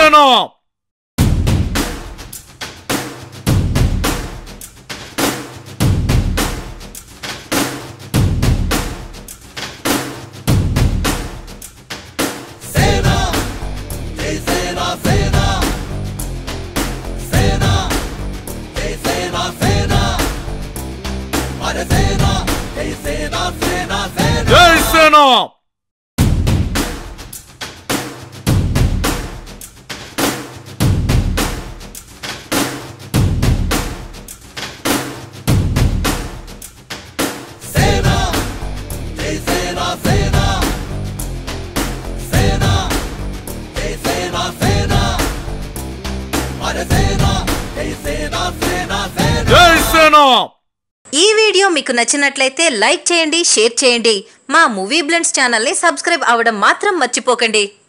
సేన జై సేన జై సేన ఈ వీడియో మీకు నచ్చినట్లయితే లైక్ చేయండి షేర్ చేయండి మా మూవీ బ్లెండ్స్ ఛానల్ని సబ్స్క్రైబ్ అవ్వడం మాత్రం మర్చిపోకండి